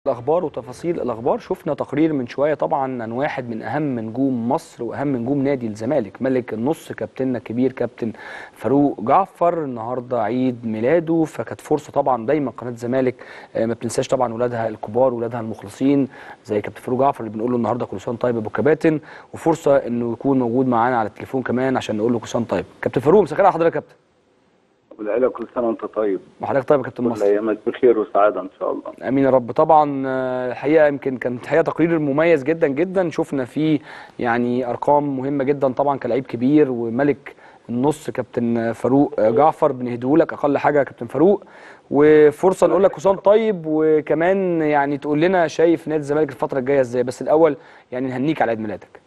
الاخبار وتفاصيل الاخبار شفنا تقرير من شويه طبعا عن واحد من اهم نجوم مصر واهم نجوم نادي الزمالك ملك النص كابتننا الكبير كابتن فاروق جعفر النهارده عيد ميلاده فكانت فرصه طبعا دايما قناه الزمالك آه، ما بتنساش طبعا ولادها الكبار ولادها المخلصين زي كابتن فاروق جعفر اللي بنقول له النهارده كل سنه طيب يا ابو كباتن وفرصه انه يكون موجود معانا على التليفون كمان عشان نقول له كل سنه طيب كابتن فاروق مساء الخير على حضرتك يا كابتن والعيلة كل سنة وأنت طيب وحضرتك طيب يا كابتن كل مصر أيامك بخير وسعادة إن شاء الله امين يا رب طبعا آه، الحقيقه يمكن كان الحقيقه تقرير مميز جدا جدا شفنا فيه يعني ارقام مهمه جدا طبعا كلاعب كبير وملك النص كابتن فاروق آه، جعفر بنهديهولك اقل حاجه يا كابتن فاروق وفرصه نقول لك حسام طيب وكمان يعني تقول لنا شايف نادي الزمالك الفتره الجايه ازاي بس الاول يعني نهنيك على عيد ميلادك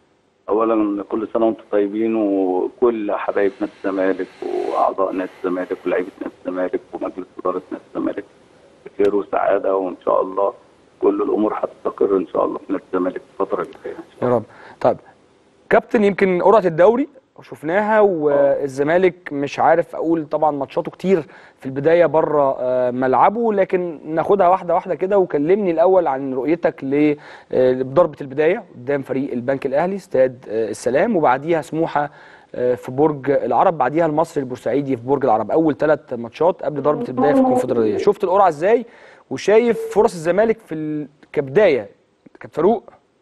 أولا كل سنة وأنتم طيبين وكل حبايب نادي الزمالك وأعضاء نادي الزمالك ولاعيبة نادي الزمالك ومجلس إدارة نادي الزمالك بخير وسعادة وإن شاء الله كل الأمور هتستقر إن شاء الله في نادي الزمالك الفترة اللي جاية إن شاء يا رب طيب كابتن يمكن قرعه الدوري شفناها والزمالك مش عارف اقول طبعا ماتشاته كتير في البدايه بره آه، ملعبه لكن ناخدها واحده واحده كده وكلمني الاول عن رؤيتك ل- آه، لضربه البدايه قدام فريق البنك الاهلي استاد آه، السلام وبعديها سموحه آه، في برج العرب بعديها المصري البورسعيدي في برج العرب اول ثلاث ماتشات قبل ضربه البدايه في الكونفدراليه شفت القرعه ازاي وشايف فرص الزمالك في ال... كبدايه كابتن فاروق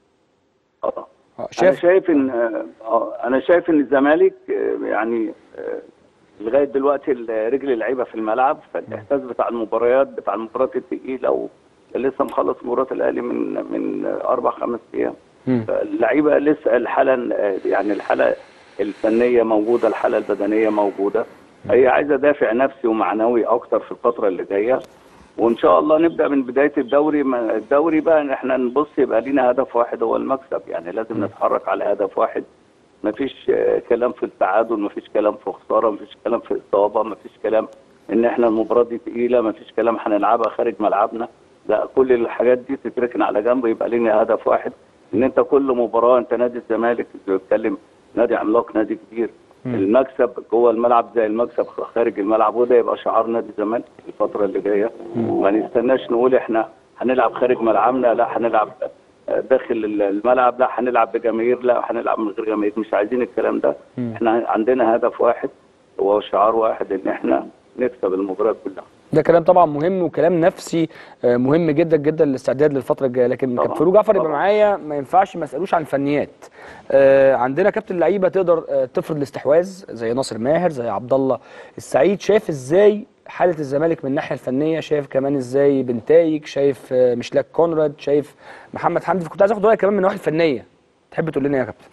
الله آه، أنا شايف شايف إن آه أنا شايف إن الزمالك آه، يعني آه، لغاية دلوقتي رجل اللعيبة في الملعب فالإحساس بتاع المباريات بتاع المباريات التقيلة و لسه مخلص مباراة الأهلي من من أربع خمس أيام مم. اللعيبه لسه الحاله يعني الحاله الفنيه موجوده الحاله البدنيه موجوده هي عايزه دافع نفسي ومعنوي اكتر في الفتره اللي جايه وان شاء الله نبدا من بدايه الدوري ما- الدوري بقى ان احنا نبص يبقى لينا هدف واحد هو المكسب يعني لازم نتحرك على هدف واحد مفيش آه، كلام في التعادل مفيش كلام في خساره مفيش كلام في اصابه مفيش كلام ان احنا المباراه دي تقيله مفيش كلام هنلعبها خارج ملعبنا لا كل الحاجات دي تتركن على جنب يبقى لنا هدف واحد ان انت كل مباراه انت نادي الزمالك بتتكلم نادي عملاق نادي كبير المكسب جوه الملعب زي المكسب خارج الملعب وده يبقى شعار نادي الزمالك الفتره اللي جايه ما نستناش نقول احنا هنلعب خارج ملعبنا لا هنلعب داخل الملعب لا هنلعب بجماهير لا هنلعب من غير جماهير مش عايزين الكلام ده احنا عندنا هدف واحد هو شعار واحد ان احنا نكسب المباراه كلها ده كلام طبعا مهم وكلام نفسي آه، مهم جدا جدا للاستعداد للفتره الجايه لكن طبعاً، كابتن فاروق جعفر يبقى طبعاً. معايا ما ينفعش ما اسالوش عن الفنيات آه، عندنا كابتن لعيبه تقدر آه، تفرض الاستحواذ زي ناصر ماهر زي عبد الله السعيد شايف ازاي حاله الزمالك من الناحيه الفنيه شايف كمان ازاي بنتايج شايف آه، مشلاك كونراد شايف محمد حمدي فكنت عايز اخد رايك كمان من الناحيه الفنيه تحب تقول لنا إيه يا كابتن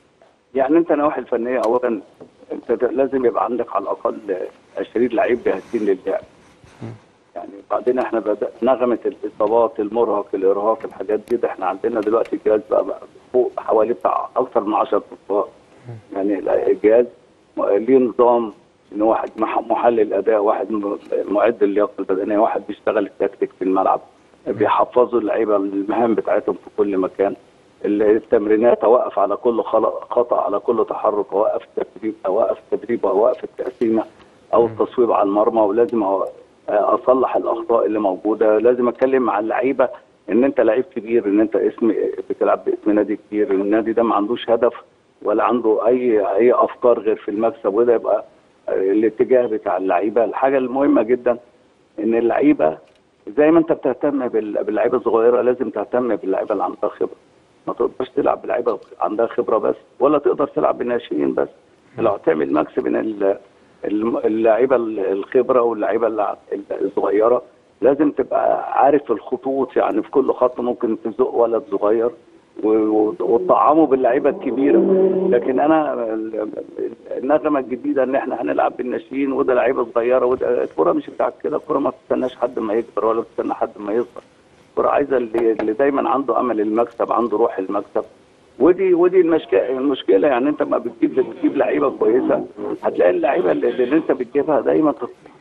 يعني انت نواحي الفنيه اولا انت لازم يبقى عندك على الاقل 20 لعيب جاهزين للعب يعني بعدين احنا بدأ نغمه الاصابات المرهق الارهاق الحاجات دي ده احنا عندنا دلوقتي الجهاز بقى, بقى فوق حوالي بتاع اكثر من 10 اصفار يعني الجهاز ليه نظام ان واحد مح- محلل اداء واحد م- معد اللياقه البدنيه واحد بيشتغل التكتيك في الملعب بيحفظوا اللعيبه المهام بتاعتهم في كل مكان التمرينات اوقف على كل خلق- خطا على كل تحرك اوقف التدريب اوقف التدريب اوقف التقسيمه او التصويب على المرمى ولازم أو- اصلح الاخطاء اللي موجوده لازم اتكلم مع اللعيبه ان انت لعيب كبير ان انت اسم بتلعب باسم نادي كبير النادي ده ما عندوش هدف ولا عنده اي اي افكار غير في المكسب وده يبقى الاتجاه بتاع اللعيبه الحاجه المهمه جدا ان اللعيبه زي ما انت بتهتم بال- باللعيبه الصغيره لازم تهتم باللعيبه اللي عندها خبره ما تقدرش تلعب بلعيبه عندها خبره بس ولا تقدر تلعب بالناشئين بس لو هتعمل مكس بين ال- الم- اللعيبه ال- الخبره واللعيبه الع- الصغيره لازم تبقى عارف الخطوط يعني في كل خط ممكن تزق ولد صغير و- و- وتطعمه باللعيبه الكبيره لكن انا ال- ال- النغمه الجديده ان احنا هنلعب بالناشئين وده لعيبه صغيره وده الكوره مش بتاعت كده الكوره ما بتستناش حد ما يكبر ولا بتستنى حد ما يصغر الكوره عايزه اللي, اللي دايما عنده امل المكسب عنده روح المكسب ودي ودي المشكله المشكله يعني انت ما بتجيب بتجيب لعيبه كويسه هتلاقي اللعيبه اللي, اللي انت بتجيبها دايما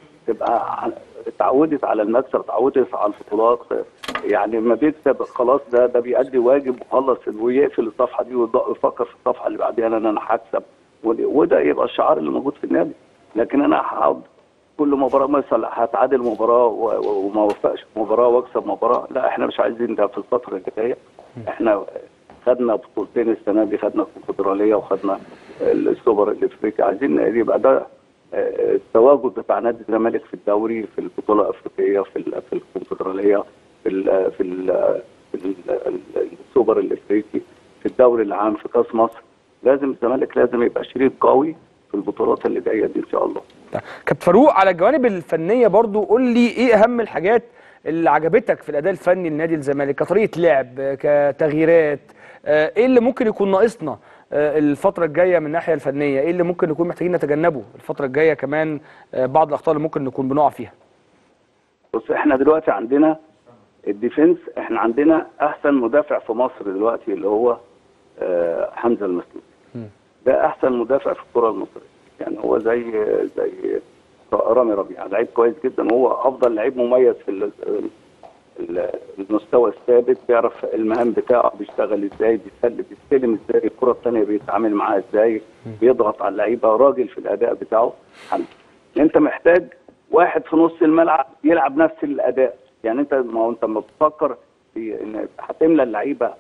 تبقى ع- اتعودت على المكسب اتعودت على البطولات يعني ما بيكسب خلاص ده ده بيأدي واجب وخلص ويقفل الصفحه دي ويض- ويفكر في الصفحه اللي بعديها ان انا هكسب ود- وده يبقى الشعار اللي موجود في النادي لكن انا هقعد كل مباراه مثلا هتعادل مباراه و- و- وما وفقش في مباراه واكسب مباراه لا احنا مش عايزين ده في الفتره اللي جايه احنا خدنا بطولتين السنه دي خدنا الكونفدراليه وخدنا السوبر الافريقي عايزين يبقى ده آه، التواجد بتاع نادي الزمالك في الدوري في البطوله الافريقيه في ال- في الكونفدراليه في ال في ال في ال- السوبر الافريقي في الدوري العام في كاس مصر لازم الزمالك لازم يبقى شريك قوي في البطولات اللي جايه دي ان شاء الله طيب، كابتن فاروق على الجوانب الفنيه برضو قول لي ايه اهم الحاجات اللي عجبتك في الاداء الفني لنادي الزمالك كطريقه لعب كتغييرات آه، ايه اللي ممكن يكون ناقصنا آه، الفتره الجايه من الناحيه الفنيه ايه اللي ممكن نكون محتاجين نتجنبه الفتره الجايه كمان آه، بعض الاخطاء اللي ممكن نكون بنقع فيها بص احنا دلوقتي عندنا الديفنس احنا عندنا احسن مدافع في مصر دلوقتي اللي هو آه، حمزه المسلوسي ده احسن مدافع في الكره المصريه يعني هو زي زي رامي ربيعه لعيب كويس جدا وهو افضل لعيب مميز في ال- ال- المستوى الثابت بيعرف المهام بتاعه بيشتغل ازاي بيسلم بيستلم ازاي الكره الثانيه بيتعامل معاها ازاي بيضغط على اللعيبه راجل في الاداء بتاعه حمزه انت محتاج واحد في نص الملعب يلعب نفس الاداء يعني انت ما هو انت لما بتفكر في ان هتملى اللعيبه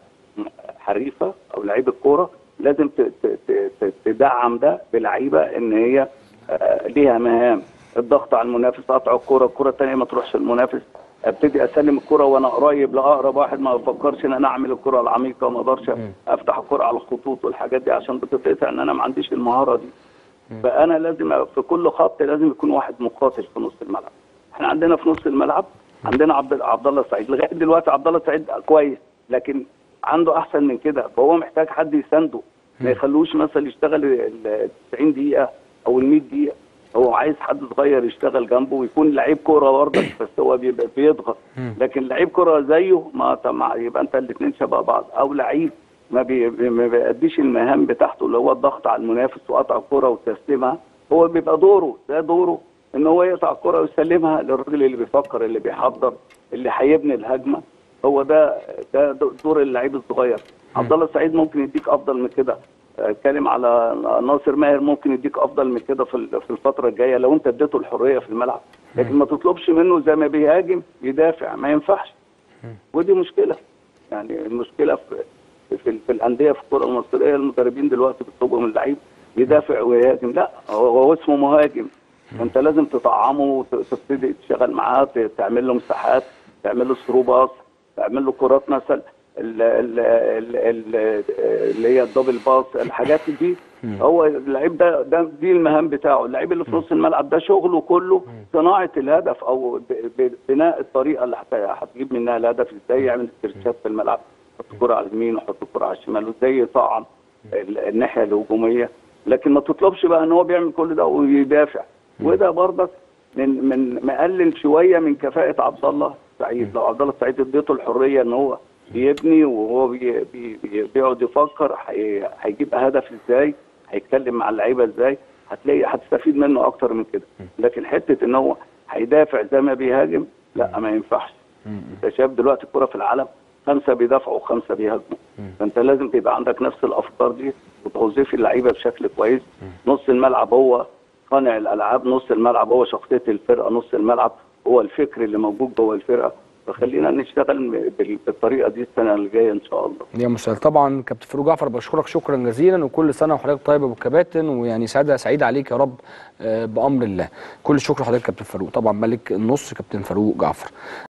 حريفه او لعيبه كوره لازم ت- ت- ت- ت- تدعم ده بلعيبه ان هي آه، ليها مهام الضغط على المنافس قطع الكوره الكوره الثانيه ما تروحش المنافس ابتدي اسلم الكوره وانا قريب لاقرب واحد ما بفكرش ان انا اعمل الكوره العميقه ما اقدرش افتح الكوره على الخطوط والحاجات دي عشان بتتقطع ان انا ما عنديش المهاره دي فانا لازم في كل خط لازم يكون واحد مقاتل في نص الملعب احنا عندنا في نص الملعب عندنا عبد عبد الله السعيد لغايه دلوقتي عبد الله السعيد كويس لكن عنده احسن من كده فهو محتاج حد يسانده ما يخلوش مثلا يشتغل ال 90 دقيقه او ال 100 دقيقه هو عايز حد صغير يشتغل جنبه ويكون لعيب كوره برضه بس هو بيبقى بيضغط لكن لعيب كوره زيه ما طب يبقى انت الاثنين شبه بعض او لعيب ما بي ما بيأديش المهام بتاعته اللي هو الضغط على المنافس وقطع الكرة وتسليمها هو بيبقى دوره ده دوره ان هو يقطع الكرة ويسلمها للراجل اللي بيفكر اللي بيحضر اللي هيبني الهجمة هو ده ده دور اللعيب الصغير عبد الله السعيد ممكن يديك افضل من كده اتكلم على ناصر ماهر ممكن يديك افضل من كده في في الفتره الجايه لو انت اديته الحريه في الملعب لكن ما تطلبش منه زي ما بيهاجم يدافع ما ينفعش ودي مشكله يعني المشكله في في, في الانديه في الكره المصريه المدربين دلوقتي بيطلبوا من اللعيب يدافع ويهاجم لا هو, هو اسمه مهاجم انت لازم تطعمه وتبتدي تشتغل معاه تعمل له مساحات تعمل له ثرو باص تعمل له كرات مثلا ال- ال- ال- ال- اللي هي الدبل باص الحاجات دي هو اللعيب ده ده دي المهام بتاعه اللعيب اللي في نص الملعب ده شغله كله صناعه الهدف او ب- ب- بناء الطريقه اللي هت- هتجيب منها الهدف ازاي يعمل استرشاد في الملعب يحط الكره على اليمين ويحط الكره على الشمال وازاي يطعم ال- الناحيه الهجوميه لكن ما تطلبش بقى ان هو بيعمل كل ده ويدافع وده برضك من من مقلل شويه من كفاءه عبد الله السعيد لو عبد الله السعيد اديته الحريه ان هو بيبني وهو بي بي بي بيقعد يفكر هي- هيجيب هدف ازاي هيتكلم مع اللعيبه ازاي هتلاقي هتستفيد منه اكتر من كده لكن حته ان هو هيدافع زي ما بيهاجم لا ما ينفعش انت شايف دلوقتي الكوره في العالم خمسه بيدافعوا وخمسه بيهاجموا فانت لازم تبقى عندك نفس الافكار دي وتوظيف اللعيبه بشكل كويس نص الملعب هو صانع الالعاب نص الملعب هو شخصيه الفرقه نص الملعب هو الفكر اللي موجود جوه الفرقه فخلينا نشتغل بال- بالطريقه دي السنه اللي جايه ان شاء الله يا مسهل طبعا كابتن فاروق جعفر بشكرك شكرا جزيلا وكل سنه وحضرتك طيب يا ابو الكباتن ويعني سعاده سعيد عليك يا رب آه، بامر الله كل الشكر لحضرتك كابتن فاروق طبعا ملك النص كابتن فاروق جعفر